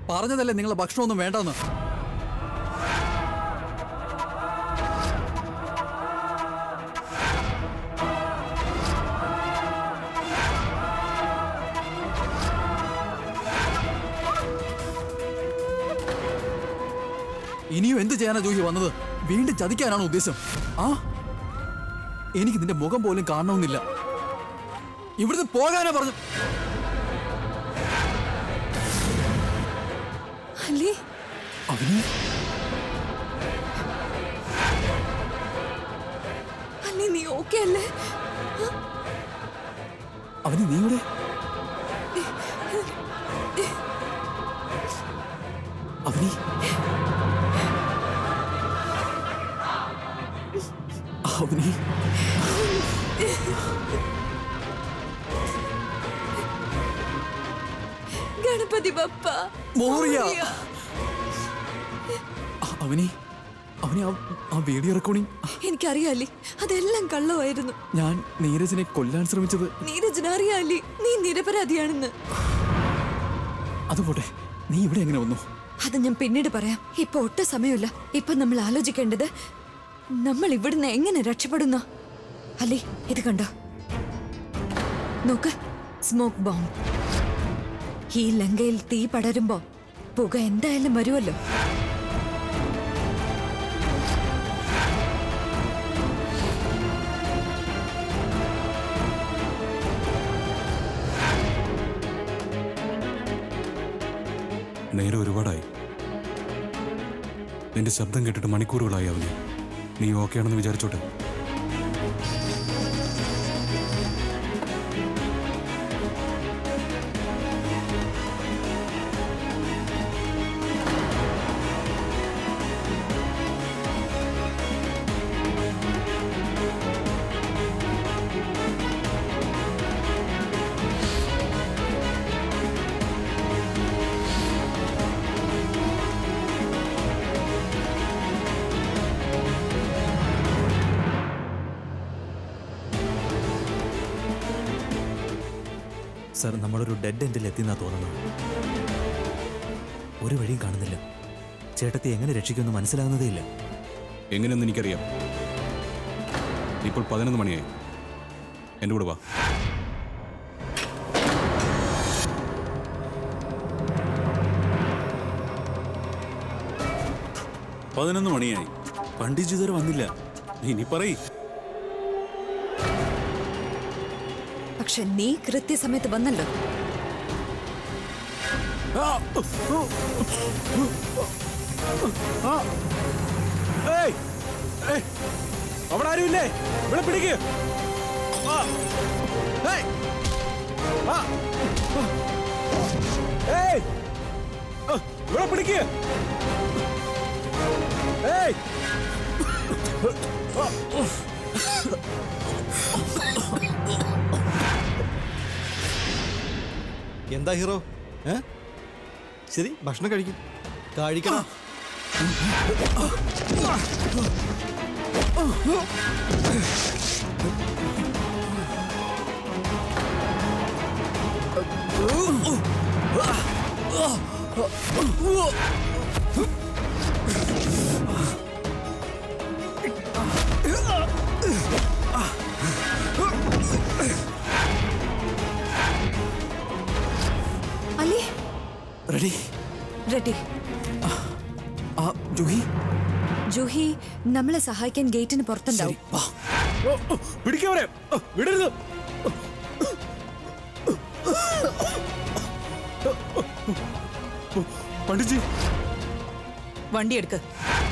പറഞ്ഞതല്ലേ നിങ്ങളെ ഭക്ഷണമൊന്നും വേണ്ടെന്ന് ഇനിയും എന്ത് ചെയ്യാനാ ജൂഹി വന്നത് വീണ്ടും ചതിക്കാനാണ് ഉദ്ദേശം ആ എനിക്ക് നിന്റെ മുഖം പോലും കാണണമെന്നില്ല ഇവിടുന്ന് പോകാനാ പറഞ്ഞു അലി അവന് അലി നീ ഓക്കെ അല്ലേ അവന് നീ ഇവിടെ അവനി അവനി ഗണപതി ബപ്പ മോറിയ അവനി അവനി ആ- ആ വീഡിയോ റെക്കോർഡിംഗ് എനിക്കറിയാം അലി അതെല്ലാം കള്ളമായിരുന്നു ഞാൻ നീരജിനെ കൊല്ലാൻ ശ്രമിച്ചത് നീരജന് അറിയാം അലി നീ നിരപരാധിയാണെന്ന് അതുപോട്ടെ നീ ഇവിടെ എങ്ങനെ വന്നു അത് ഞാൻ പിന്നീട് പറയാം ഇപ്പൊ ഒട്ടും സമയമില്ല ഇപ്പൊ നമ്മൾ ആലോചിക്കേണ്ടത് നമ്മൾ ഇവിടുന്ന് എങ്ങനെ രക്ഷപ്പെടുന്ന അലി ഇത് കണ്ടോ നോക്ക് സ്മോക്ക് ബോംബ് ഈ ലങ്കയിൽ തീ പടരുമ്പോ പുക എന്തായാലും വരുമല്ലോ നേരെ ഒരുപാടായി നിന്റെ ശബ്ദം കേട്ടിട്ട് മണിക്കൂറുകളായി അവന് നീ ഓക്കെ ആണെന്ന് വിചാരിച്ചോട്ടെ സർ നമ്മളൊരു ഡെഡ് എൻഡിൽ എത്തിയെന്നാ തോന്നുന്നത് ഒരു വഴിയും കാണുന്നില്ല ചേട്ടത്തി എങ്ങനെ രക്ഷിക്കുമെന്ന് മനസ്സിലാകുന്നതേ ഇല്ല എങ്ങനെയെന്ന് എനിക്കറിയാം ഇപ്പോൾ പതിനൊന്ന് മണിയായി എൻ്റെ കൂടെ വാ പതിനൊന്ന് മണിയായി പണ്ഡിറ്റ് ഇതുവരെ വന്നില്ല ഇനി പറയ് പക്ഷെ നീ കൃത്യസമയത്ത് വന്നല്ലോ ഏയ്! ഏയ്! അവിടെ ആരുമില്ലേ ഇവിടെ പിടിക്ക് ആ! ഏയ്! ആ! ഏയ്! ആ, ഇവിടെ പിടിക്ക് ഏയ്! എന്താ ഹീറോ ഏ ശരി ഭക്ഷണം കഴിക്കും കഴിക്കണം അലി റെഡി റെഡി ആ ജൂഹി ജൂഹി നമ്മളെ സഹായിക്കാൻ ഗേറ്റിന് ശരി പുറത്തുണ്ടാവും വാ ഓ, ഓ, പിടിക്കവരെ ഓ, വിടരുത് പണ്ഡിറ്റ്ജി വണ്ടി എടുക്ക്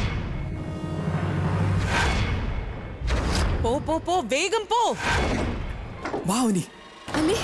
പോ പോ പോ വേഗം പോ വാ അവനി അലി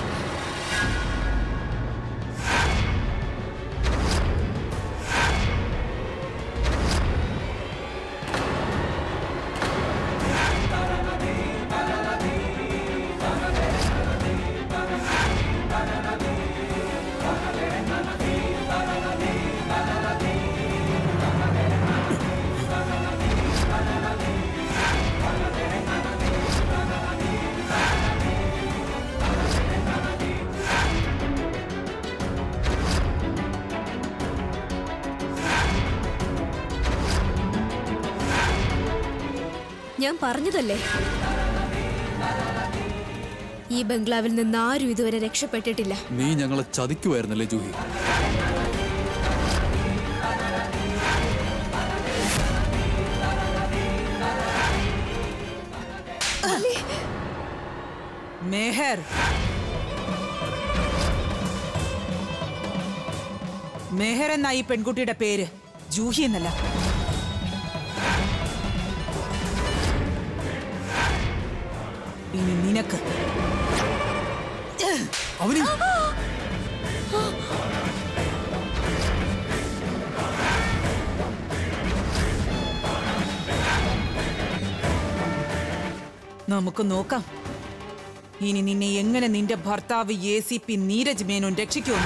ഞാൻ പറഞ്ഞതല്ലേ ഈ ബംഗ്ലാവിൽ നിന്ന് ആരും ഇതുവരെ രക്ഷപ്പെട്ടിട്ടില്ല നീ ഞങ്ങളെ ചതിക്കുമായിരുന്നല്ലേ ജൂഹി മേഹർ മേഹർ എന്ന ഈ പെൺകുട്ടിയുടെ പേര് ജൂഹി എന്നല്ല ഇനി നിനക്ക് അവനി നമുക്ക് നോക്കാം ഇനി നിന്നെ എങ്ങനെ നിന്റെ ഭർത്താവ് A C P Neeraj Menon രക്ഷിക്കുമെന്ന്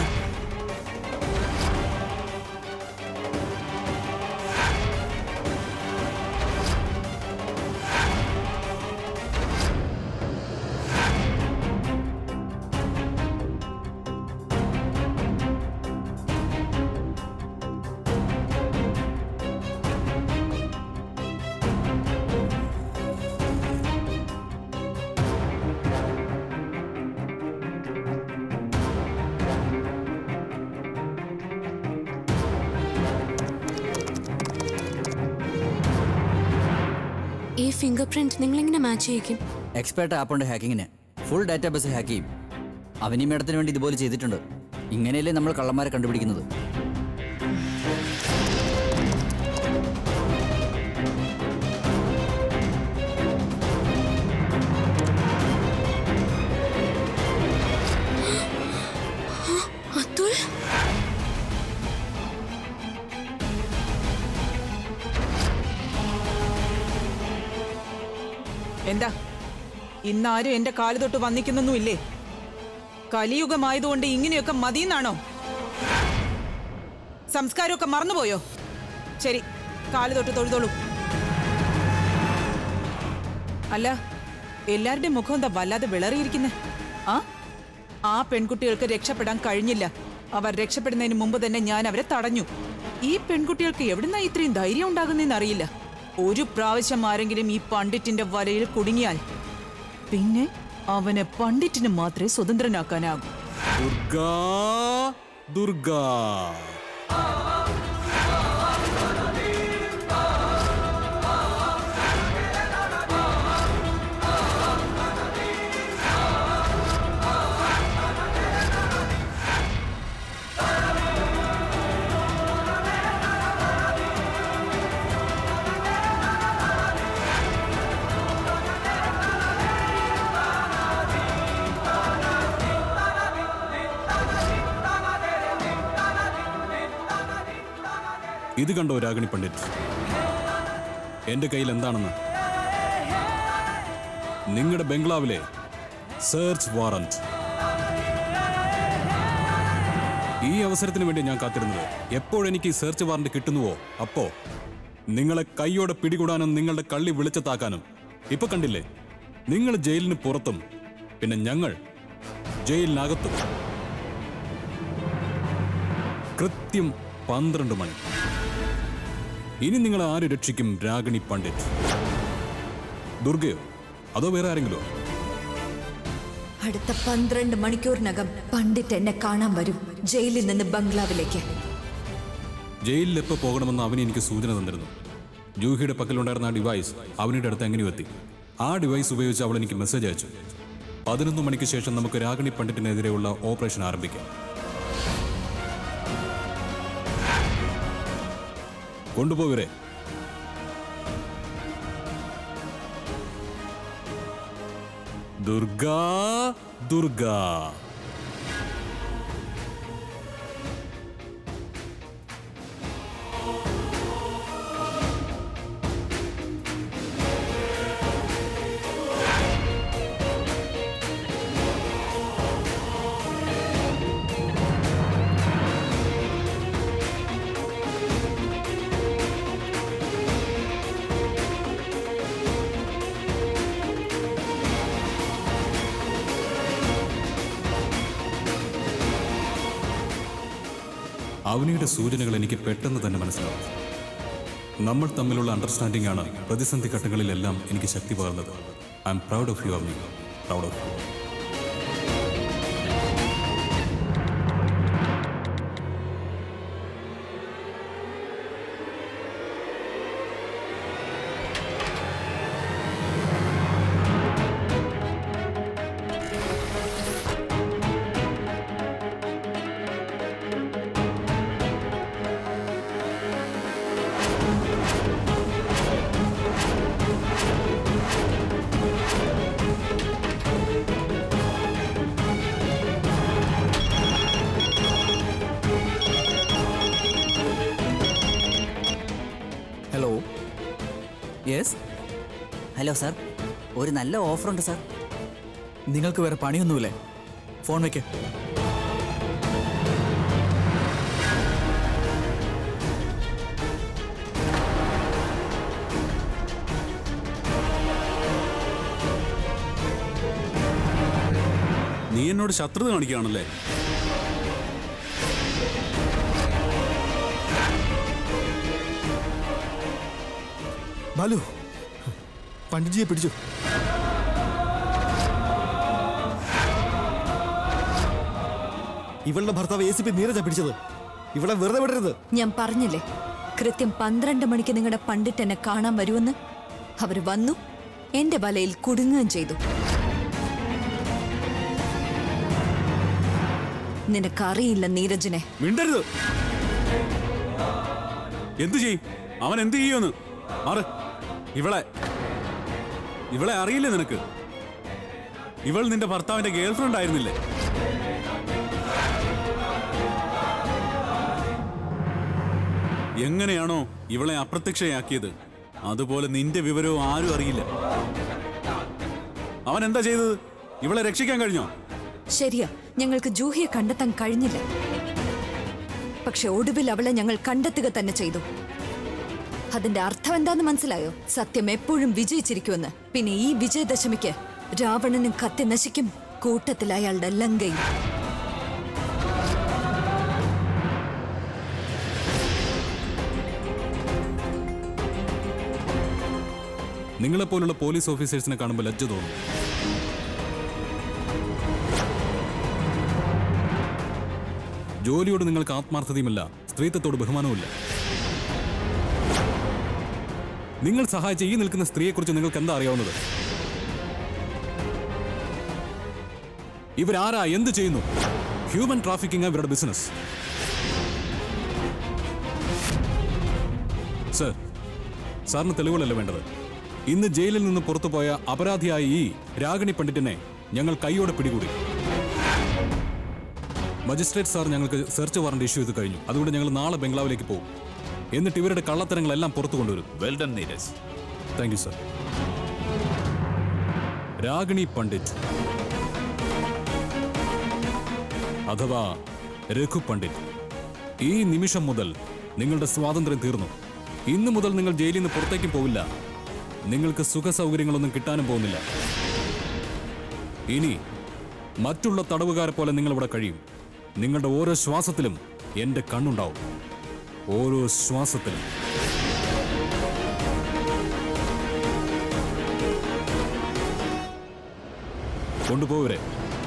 ഈ ഫിംഗർ പ്രിന്റ് നിങ്ങൾ എങ്ങനെ മാച്ച് ചെയ്യിക്കും എക്സ്പേർട്ട് ആപ്പുണ്ട് ഹാക്കിങ്ങിന് ഫുൾ ഡാറ്റാബേസ് ഹാക്ക് ചെയ്യും അവനീ മേഡത്തിന് വേണ്ടി ഇതുപോലെ ചെയ്തിട്ടുണ്ട് ഇങ്ങനെയല്ലേ നമ്മൾ കള്ളന്മാരെ കണ്ടുപിടിക്കുന്നത് അതുൽ എന്താ ഇന്നാരും എന്റെ കാല് തൊട്ട് വന്നിക്കുന്നൊന്നുമില്ലേ കലിയുഗമായതുകൊണ്ട് ഇങ്ങനെയൊക്കെ മതിയെന്നാണോ സംസ്കാരമൊക്കെ മറന്നുപോയോ ശരി കാല് തൊട്ട് തൊഴുതോളൂ അല്ല എല്ലാവരുടെയും മുഖം എന്താ വല്ലാതെ വിളറിയിരിക്കുന്നെ ആ ആ പെൺകുട്ടികൾക്ക് രക്ഷപ്പെടാൻ കഴിഞ്ഞില്ല അവർ രക്ഷപ്പെടുന്നതിന് മുമ്പ് തന്നെ ഞാൻ അവരെ തടഞ്ഞു ഈ പെൺകുട്ടികൾക്ക് എവിടുന്നാ ഇത്രയും ധൈര്യം ഉണ്ടാകുന്നതെന്ന് അറിയില്ല ഒരു പ്രാവശ്യം ആരെങ്കിലും ഈ പണ്ഡിറ്റിന്റെ വലയിൽ കുടുങ്ങിയാൽ പിന്നെ അവനെ പണ്ഡിറ്റിന് മാത്രമേ സ്വതന്ത്രനാക്കാനാകൂ ദുർഗാ ദുർഗാ ഇത് കണ്ടോ രാഗിണി പണ്ഡിറ്റ് എന്റെ കയ്യിൽ എന്താണെന്ന് നിങ്ങളുടെ ബംഗ്ലാവിലെ സെർച്ച് വാറന്റ് ഈ അവസരത്തിന് വേണ്ടി ഞാൻ കാത്തിരുന്നത് എപ്പോഴെനിക്ക് ഈ സെർച്ച് വാറന്റ് കിട്ടുന്നുവോ അപ്പോ നിങ്ങളെ കൈയോടെ പിടികൂടാനും നിങ്ങളുടെ കള്ളി വിളിച്ചത്താക്കാനും ഇപ്പൊ കണ്ടില്ലേ നിങ്ങൾ ജയിലിന് പുറത്തും പിന്നെ ഞങ്ങൾ ജയിലിനകത്തും കൃത്യം പന്ത്രണ്ട് മണി ഇനി നിങ്ങൾ ആര് രക്ഷിക്കും രാഗിണി പണ്ഡിറ്റ് ദുർഗയോ അതോ വേറെ ആരെങ്കിലോ അടുത്ത പന്ത്രണ്ട് മണിക്കൂറിനകം പണ്ഡിറ്റ് എന്നെ കാണാൻ വരും ജയിലിൽ നിന്ന് ബംഗ്ലാവിലേക്ക് ജയിലിൽ എപ്പോൾ പോകണമെന്ന് അവന് എനിക്ക് സൂചന തന്നിരുന്നു ജൂഹിയുടെ പക്കലുണ്ടായിരുന്ന ആ ഡിവൈസ് അവനുടെ അടുത്ത് എങ്ങനെയോ എത്തി ആ ഡിവൈസ് ഉപയോഗിച്ച് അവൾ എനിക്ക് മെസ്സേജ് അയച്ചു പതിനൊന്ന് മണിക്ക് ശേഷം നമുക്ക് രാഗിണി പണ്ഡിറ്റിനെതിരെയുള്ള ഓപ്പറേഷൻ ആരംഭിക്കാം കൊണ്ടുപോകരെ ദുർഗാ ദുർഗാ അവനിയുടെ സൂചനകൾ എനിക്ക് പെട്ടെന്ന് തന്നെ മനസ്സിലാവും നമ്മൾ തമ്മിലുള്ള അണ്ടർസ്റ്റാൻഡിംഗ് ആണ് പ്രതിസന്ധി ഘട്ടങ്ങളിലെല്ലാം എനിക്ക് ശക്തി പകർന്നത് I am proud of you Avani proud of you hello yes hello sir ഒരു നല്ല ഓഫറുണ്ട് സാർ നിങ്ങൾക്ക് വേറെ പണിയൊന്നുമില്ലേ ഫോൺ വെക്ക് നീ എന്നോട് ശത്രുത കാണിക്കുകയാണല്ലേ ബാലു പണ്ഡിറ്റ്ജിയെ പിടിച്ചു ഇവളുടെ ഭർത്താവ് എ സി പി നീരജ പിടിച്ചത് ഇവളെ വെറുതെ വിടരുത് ഞാൻ പറഞ്ഞില്ലേ കൃത്യം പന്ത്രണ്ട് മണിക്ക് നിങ്ങളുടെ പണ്ഡിറ്റ് എന്നെ കാണാൻ വരുമെന്ന് അവർ വന്നു എന്റെ വലയിൽ കുടുങ്ങുകയും ചെയ്തു നിനക്കറിയില്ല നീരജിനെ മിണ്ടരുത് എന്തു ചെയ്യും അവൻ എന്ത് ചെയ്യുമെന്ന് മാറ് ഇവളെ ഇവളെ അറിയില്ലേ നിനക്ക് ഇവൾ നിന്റെ ഭർത്താവിന്റെ ഗേൾഫ്രണ്ട് ആയിരുന്നില്ലേ എങ്ങനെയാണോ ഇവളെ അപ്രത്യക്ഷയാക്കിയത് അതുപോലെ നിന്റെ വിവരവും ആരും അറിയില്ല അവൻ എന്താ ചെയ്തത് ഇവളെ രക്ഷിക്കാൻ കഴിഞ്ഞോ ശരിയാ ഞങ്ങൾക്ക് ജൂഹിയെ കണ്ടെത്താൻ കഴിഞ്ഞില്ല പക്ഷെ ഒടുവിൽ അവളെ ഞങ്ങൾ കണ്ടെത്തുക തന്നെ ചെയ്തു അതിന്റെ അർത്ഥം എന്താന്ന് മനസ്സിലായോ സത്യം എപ്പോഴും വിജയിച്ചിരിക്കുമെന്ന് പിന്നെ ഈ വിജയദശമിക്ക് രാവണനും കത്തി നശിക്കും കൂട്ടത്തിൽ അയാളുടെ ലങ്കയും നിങ്ങളെപ്പോലുള്ള പോലീസ് ഓഫീസേഴ്സിനെ കാണുമ്പോൾ ലജ്ജ തോന്നും ജോലിയോട് നിങ്ങൾക്ക് ആത്മാർത്ഥതയുമില്ല സ്ത്രീത്വത്തോട് ബഹുമാനവുമില്ല നിങ്ങൾ സഹായിച്ച ഈ നിൽക്കുന്ന സ്ത്രീയെക്കുറിച്ച് നിങ്ങൾക്ക് എന്താ അറിയാവുന്നത് ഇവരാരാ എന്ത് ചെയ്യുന്നു ഹ്യൂമൻ ട്രാഫിക്കിംഗ് ഇവരുടെ ബിസിനസ് സർ സാറിന് തെളിവുകളല്ല വേണ്ടത് ഇന്ന് ജയിലിൽ നിന്ന് പുറത്തുപോയ അപരാധിയായ ഈ രാഗിണി പണ്ഡിറ്റിനെ ഞങ്ങൾ കൈയോടെ പിടികൂടി മജിസ്ട്രേറ്റ് സാർ ഞങ്ങൾക്ക് സെർച്ച് വാറണ്ട് ഇഷ്യൂ ചെയ്ത് കഴിഞ്ഞു അതുകൊണ്ട് ഞങ്ങൾ നാളെ ബംഗ്ലാവിലേക്ക് പോകും എന്നിട്ട് ഇവരുടെ കള്ളത്തരങ്ങളെല്ലാം പുറത്തു കൊണ്ടുവരും well done Neeraj thank you sir Ragini Pandit അഥവാ രഘു പണ്ഡിറ്റ് ഈ നിമിഷം മുതൽ നിങ്ങളുടെ സ്വാതന്ത്ര്യം തീർന്നു ഇന്നു മുതൽ നിങ്ങൾ ജയിലിൽ നിന്ന് പുറത്തേക്ക് പോവില്ല നിങ്ങൾക്ക് സുഖ സൗകര്യങ്ങളൊന്നും കിട്ടാനും പോകുന്നില്ല ഇനി മറ്റുള്ള തടവുകാരെ പോലെ നിങ്ങൾ ഇവിടെ കഴിയും നിങ്ങളുടെ ഓരോ ശ്വാസത്തിലും എന്റെ കണ്ണുണ്ടാവും ഓരോ ശ്വാസത്തിലും കൊണ്ടുപോവരെ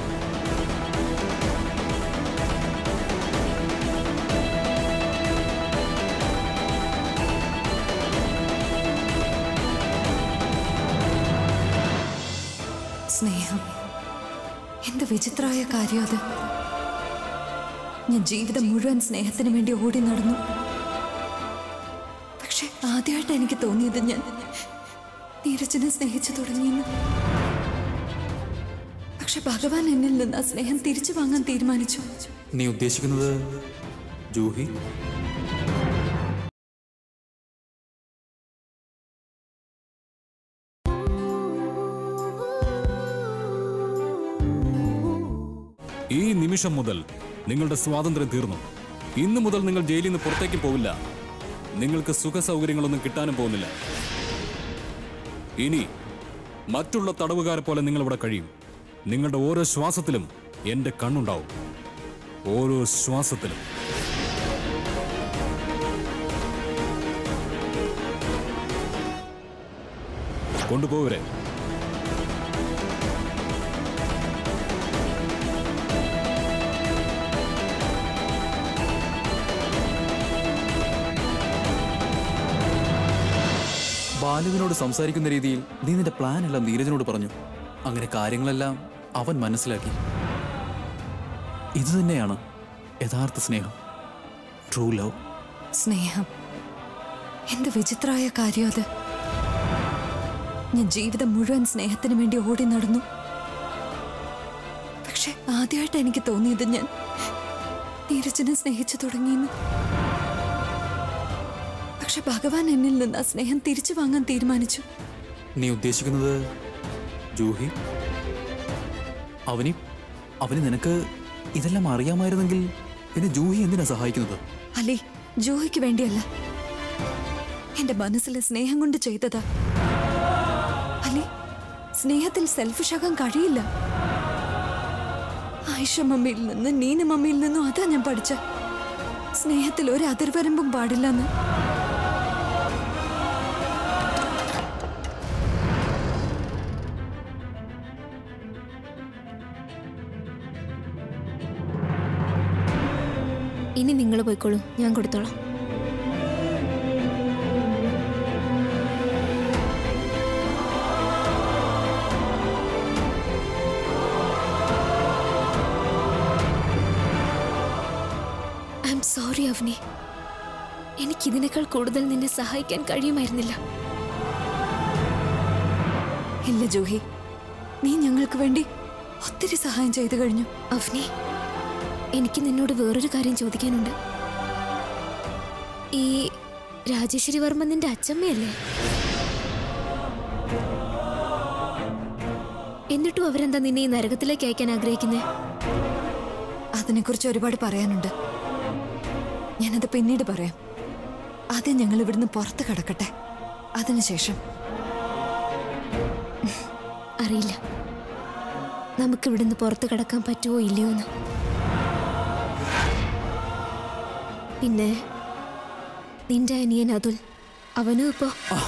സ്നേഹം എന്ത് വിചിത്രമായ കാര്യം അത് ഞാൻ ജീവിതം മുഴുവൻ സ്നേഹത്തിന് വേണ്ടി ഓടി നടന്നു പക്ഷെ ആദ്യമായിട്ട് എനിക്ക് തോന്നിയത് ഞാൻ നീരജനെ സ്നേഹിച്ചു തുടങ്ങിയെന്ന് പക്ഷെ ഭഗവാൻ എന്നിൽ നിന്ന് ആ സ്നേഹം തിരിച്ചു വാങ്ങാൻ തീരുമാനിച്ചു നീ ഉദ്ദേശിക്കുന്നത് ജൂഹി ഈ നിമിഷം മുതൽ നിങ്ങളുടെ സ്വാതന്ത്ര്യം തീർന്നു ഇന്നു മുതൽ നിങ്ങൾ ജയിലിൽ നിന്ന് പുറത്തേക്ക് പോവില്ല നിങ്ങൾക്ക് സുഖ സൗകര്യങ്ങളൊന്നും കിട്ടാനും പോകുന്നില്ല ഇനി മറ്റുള്ള തടവുകാരെ പോലെ നിങ്ങൾ ഇവിടെ കഴിയും നിങ്ങളുടെ ഓരോ ശ്വാസത്തിലും എന്റെ കണ്ണുണ്ടാവും ഓരോ ശ്വാസത്തിലും കൊണ്ടുപോവരെ ബാലുവിനോട് സംസാരിക്കുന്ന രീതിയിൽ നീ നിന്റെ പ്ലാൻ എല്ലാം നീരജിനോട് പറഞ്ഞു അങ്ങനെ കാര്യങ്ങളെല്ലാം അവൻ മനസ്സിലാക്കി ഇത് തന്നെയാണ് യഥാർത്ഥ സ്നേഹം ട്രൂ ലവ് സ്നേഹം എന്ത് വിചിത്രമായ കാര്യം അത് ഞാൻ ജീവിതം മുഴുവൻ സ്നേഹത്തിന് വേണ്ടി ഓടി നടന്നു പക്ഷെ ആദ്യമായിട്ട് എനിക്ക് തോന്നിയത് ഞാൻ നീരജനെ സ്നേഹിച്ചു തുടങ്ങിയെന്ന് പക്ഷെ ഭഗവാൻ എന്നിൽ നിന്ന് ആ സ്നേഹം തിരിച്ചു വാങ്ങാൻ തീരുമാനിച്ചു നീ ഉദ്ദേശിക്കുന്നത് ജൂഹി അവനി അവന് നിനക്ക് ഇതെല്ലാം അറിയാമായിരുന്നെങ്കിൽ പിന്നെ ജൂഹി എന്തിനാ സഹായിക്കുന്നത് അലി ജോഹിക്ക് വേണ്ടിയല്ല എന്റെ മനസ്സിലെ സ്നേഹം കൊണ്ട് ചെയ്തതാ അലി സ്നേഹത്തിൽ സെൽഫിഷ് ആകാൻ കഴിയില്ല ആയിഷ മമ്മിയിൽ നിന്ന് നീന മമ്മിയിൽ നിന്നും അതാ ഞാൻ പഠിച്ച സ്നേഹത്തിൽ ഒരു അതിർവരമ്പും പാടില്ലെന്ന് ഇനി നിങ്ങൾ പോയിക്കോളൂ ഞാൻ കൊടുത്തോളാം ഐ എം സോറി അവനി എനിക്കിതിനേക്കാൾ കൂടുതൽ നിന്നെ സഹായിക്കാൻ കഴിയുമായിരുന്നില്ല ഇല്ല ജൂഹി നീ ഞങ്ങൾക്ക് വേണ്ടി ഒത്തിരി സഹായം ചെയ്തു കഴിഞ്ഞു അവനി എനിക്ക് നിന്നോട് വേറൊരു കാര്യം ചോദിക്കാനുണ്ട് ഈ രാജേശ്വരി വർമ്മ നിന്റെ അച്ചമ്മയല്ലേ എന്നിട്ടും അവരെന്താ നിന്നെ ഈ നരകത്തിലേക്ക് അയക്കാൻ ആഗ്രഹിക്കുന്നേ അതിനെക്കുറിച്ച് ഒരുപാട് പറയാനുണ്ട് ഞാനത് പിന്നീട് പറയാം ആദ്യം ഞങ്ങൾ ഇവിടുന്ന് പുറത്ത് കിടക്കട്ടെ അതിനുശേഷം അറിയില്ല നമുക്ക് ഇവിടുന്ന് പുറത്ത് കിടക്കാൻ പറ്റുമോ ഇല്ലയോ എന്ന് പിന്നെ നിന്റെ അനിയൻ അതുൽ അവനും ഇപ്പോ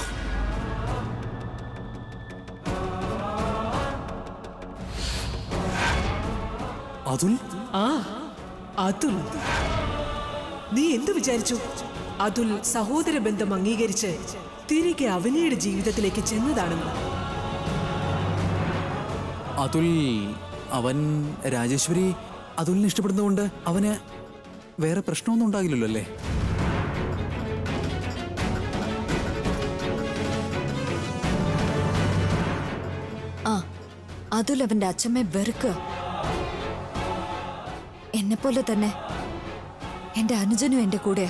അതുൽ ആ അതുൽ നീ എന്തു വിചാരിച്ചു അതുൽ സഹോദര ബന്ധം അംഗീകരിച്ച് തിരികെ അവനിയുടെ ജീവിതത്തിലേക്ക് ചെന്നതാണെന്ന് അതുൽ അവൻ രാജേശ്വരി അതുലിനെ ഇഷ്ടപ്പെടുന്നതുകൊണ്ട് അവന് വേറെ പ്രശ്നമൊന്നും ഉണ്ടാകില്ലല്ലോ അല്ലേ ആ അതുൽ അവന്റെ അച്ഛമ്മയെ വെറുക്കുക എന്നെപ്പോലെ തന്നെ എന്റെ അനുജനും എന്റെ കൂടെയാ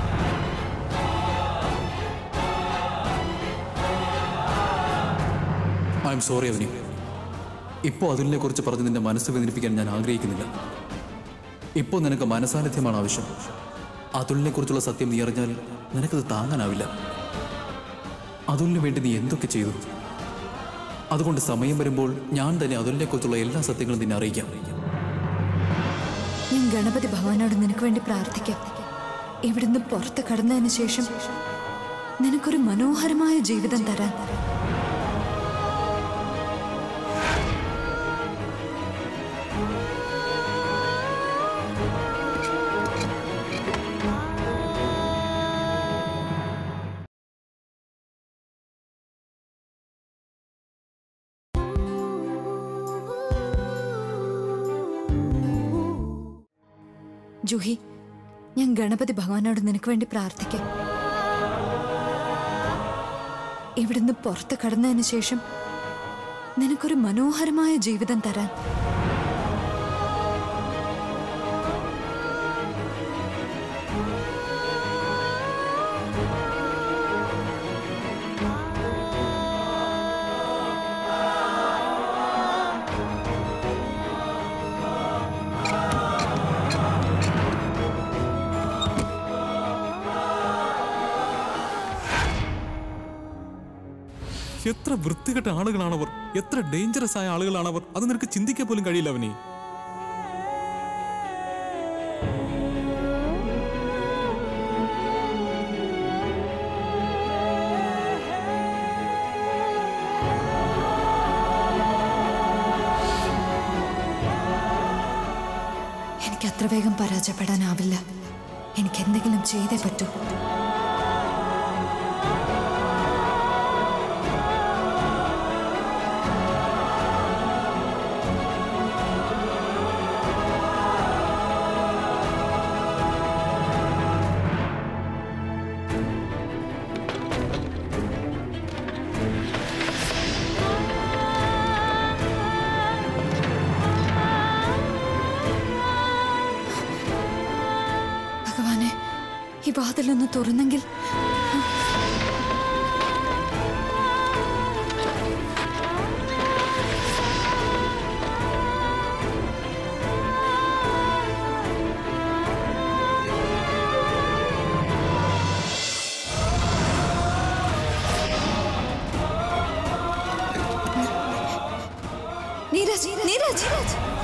ഐ എം സോറി അവനി ഇപ്പോൾ അതുലിനെ കുറിച്ച് പറഞ്ഞ് നിന്റെ മനസ്സ് വേദനിപ്പിക്കാൻ ഞാൻ ആഗ്രഹിക്കുന്നില്ല ഇപ്പോൾ നിനക്ക് മനസാന്നിധ്യമാണ് ആവശ്യം അതുലിനെ കുറിച്ചുള്ള സത്യം നീ അറിഞ്ഞാൽ നിനക്കത് താങ്ങാനാവില്ല അതുലിന് വേണ്ടി നീ എന്തൊക്കെ ചെയ്തു അതുകൊണ്ട് സമയം വരുമ്പോൾ ഞാൻ തന്നെ അതുലിനെ കുറിച്ചുള്ള എല്ലാ സത്യങ്ങളും നിന്നെ അറിയിക്കാം ഞാൻ ഗണപതി ഭഗവാനോട് നിനക്ക് വേണ്ടി പ്രാർത്ഥിക്കാം ഇവിടുന്ന് പുറത്ത് കടന്നതിന് ശേഷം നിനക്കൊരു മനോഹരമായ ജീവിതം തരാൻ ജൂഹി ഞാൻ ഗണപതി ഭഗവാനോട് നിനക്ക് വേണ്ടി പ്രാർത്ഥിക്കാം ഇവിടുന്ന് പുറത്ത് കടന്നതിന് ശേഷം നിനക്കൊരു മനോഹരമായ ജീവിതം തരാൻ എത്ര വൃത്തികെട്ട ആളുകളാണവർ എത്ര ഡേഞ്ചറസ് ആയ ആളുകളാണവർ അത് നിനക്ക് ചിന്തിക്കാൻ പോലും കഴിയില്ല അവനെ ഇത്ര വേഗം പരാജയപ്പെടാനാവില്ല എനിക്ക് എന്തെങ്കിലും ചെയ്തേ പറ്റൂ ഭഗവാനെ ഈ വാതിലൊന്ന് തുറന്നെങ്കിൽ നീരജ് നീരജ്